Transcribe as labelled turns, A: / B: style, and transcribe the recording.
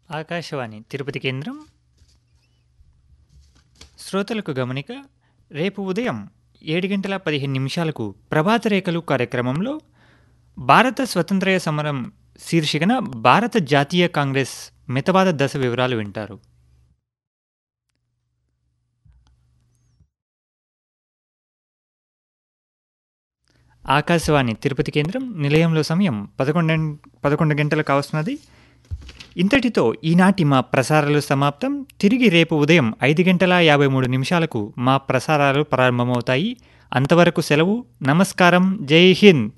A: ఆకాశవాణి తిరుపతి కేంద్రం శ్రోతలకు గమనిక రేపు ఉదయం ఏడు గంటల పదిహేను నిమిషాలకు ప్రభాత రేఖలు కార్యక్రమంలో భారత స్వతంత్రయ సమరం శీర్షికన భారత జాతీయ కాంగ్రెస్ మితవాద దశ వివరాలు వింటారు ఆకాశవాణి తిరుపతి కేంద్రం నిలయంలో సమయం పదకొండు పదకొండు గంటలు కావస్తున్నది ఇంతటితో ఈనాటి మా ప్రసారాలు సమాప్తం తిరిగి రేపు ఉదయం ఐదు గంటల యాభై మూడు నిమిషాలకు మా ప్రసారాలు ప్రారంభమవుతాయి అంతవరకు సెలవు నమస్కారం జై హింద్